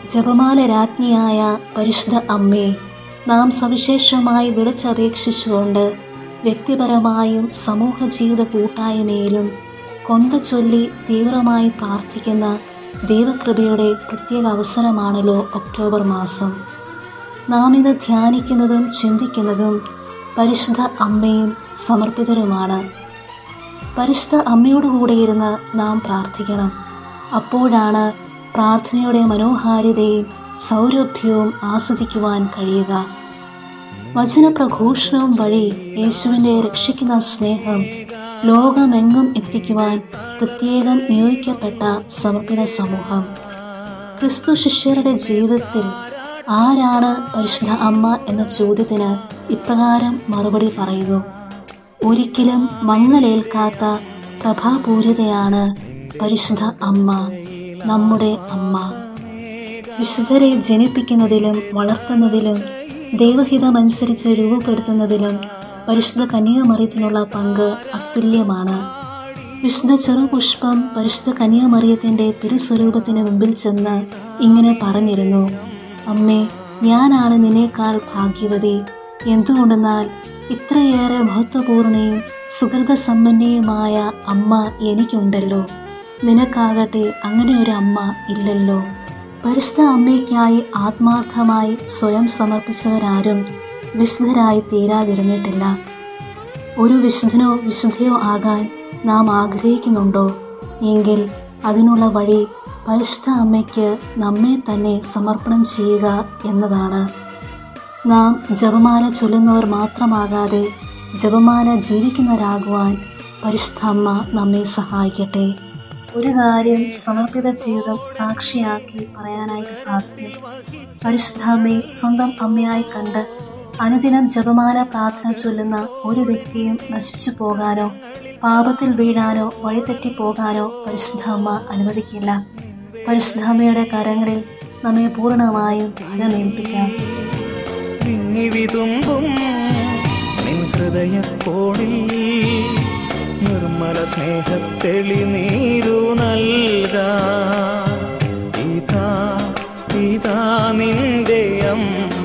ജപമാല രാജ്ഞിയായ പരിശുദ്ധ അമ്മേ നാം സവിശേഷമായി വിളിച്ചപേക്ഷിച്ചുകൊണ്ട് വ്യക്തിപരമായും സമൂഹ ജീവിത കൂട്ടായ്മയിലും കൊന്ത ചൊല്ലി തീവ്രമായി പ്രാർത്ഥിക്കുന്ന ദൈവകൃപയുടെ പ്രത്യേക അവസരമാണല്ലോ ഒക്ടോബർ മാസം നാം ഇന്ന് ധ്യാനിക്കുന്നതും ചിന്തിക്കുന്നതും പരിശുദ്ധ അമ്മയും സമർപ്പിതരുമാണ് പരിശുദ്ധ അമ്മയോട് കൂടെ ഇരുന്ന് നാം പ്രാർത്ഥിക്കണം അപ്പോഴാണ് പ്രാർത്ഥനയുടെ മനോഹാരിതയും സൗരഭ്യവും ആസ്വദിക്കുവാൻ കഴിയുക വചനപ്രഘോഷണവും വഴി യേശുവിൻ്റെ രക്ഷിക്കുന്ന സ്നേഹം ലോകമെങ്ങും എത്തിക്കുവാൻ പ്രത്യേകം നിയോഗിക്കപ്പെട്ട സമർപ്പിത സമൂഹം ക്രിസ്തു ശിഷ്യരുടെ ജീവിതത്തിൽ ആരാണ് പരിശുദ്ധ അമ്മ എന്ന ചോദ്യത്തിന് ഇപ്രകാരം മറുപടി പറയുന്നു ഒരിക്കലും മങ്ങലേൽക്കാത്ത പ്രഭാപൂരിതയാണ് പരിശുദ്ധ അമ്മ നമ്മുടെ അമ്മ വിശുദ്ധരെ ജനിപ്പിക്കുന്നതിലും വളർത്തുന്നതിലും ദൈവഹിതമനുസരിച്ച് രൂപപ്പെടുത്തുന്നതിലും പരിശുദ്ധ കന്യാമറിയത്തിനുള്ള പങ്ക് അതുല്യമാണ് വിശുദ്ധ ചെറുപുഷ്പം പരിശുദ്ധ കന്യാമറിയത്തിൻ്റെ തിരുസ്വരൂപത്തിന് മുമ്പിൽ ചെന്ന് ഇങ്ങനെ പറഞ്ഞിരുന്നു അമ്മേ ഞാനാണ് നിന്നേക്കാൾ ഭാഗ്യവതി എന്തുകൊണ്ടെന്നാൽ ഇത്രയേറെ മഹത്വപൂർണയും സുഹൃതസമ്പന്നയുമായ അമ്മ എനിക്കുണ്ടല്ലോ നിനക്കാകട്ടെ അങ്ങനെ ഒരു അമ്മ ഇല്ലല്ലോ പരിശുദ്ധ അമ്മയ്ക്കായി ആത്മാർത്ഥമായി സ്വയം സമർപ്പിച്ചവരാരും വിശുദ്ധരായി തീരാതിരുന്നിട്ടില്ല ഒരു വിശുദ്ധനോ വിശുദ്ധയോ ആകാൻ നാം ആഗ്രഹിക്കുന്നുണ്ടോ എങ്കിൽ അതിനുള്ള വഴി പരിശുദ്ധ അമ്മയ്ക്ക് നമ്മെ തന്നെ സമർപ്പണം ചെയ്യുക എന്നതാണ് നാം ജപമാല ചൊല്ലുന്നവർ മാത്രമാകാതെ ജപമാല ജീവിക്കുന്നവരാകുവാൻ പരിശുദ്ധ അമ്മ നമ്മെ സഹായിക്കട്ടെ ഒരു കാര്യം സമർപ്പിത ജീവിതം സാക്ഷിയാക്കി പറയാനായിട്ട് സാധിക്കും പരിശുദ്ധ അമ്മയെ സ്വന്തം അമ്മയായി കണ്ട് അനുദിനം ജപമാല പ്രാർത്ഥന ചൊല്ലുന്ന ഒരു വ്യക്തിയും നശിച്ചു പോകാനോ പാപത്തിൽ വീഴാനോ വഴിതെറ്റി പോകാനോ പരിശുദ്ധ അമ്മ അനുവദിക്കില്ല പരിശുദ്ധ അമ്മയുടെ കരങ്ങളിൽ നമ്മെ പൂർണ്ണമായും ഫലമേൽപ്പിക്കാം വിങ്ങി വിതുമ്പും നിൻ ഹൃദയക്കോണിൽ നിർമ്മല സ്നേഹത്തെളി നീരു നൽകാ ഇതാ ഇതാ നിന്റെ അമ്മ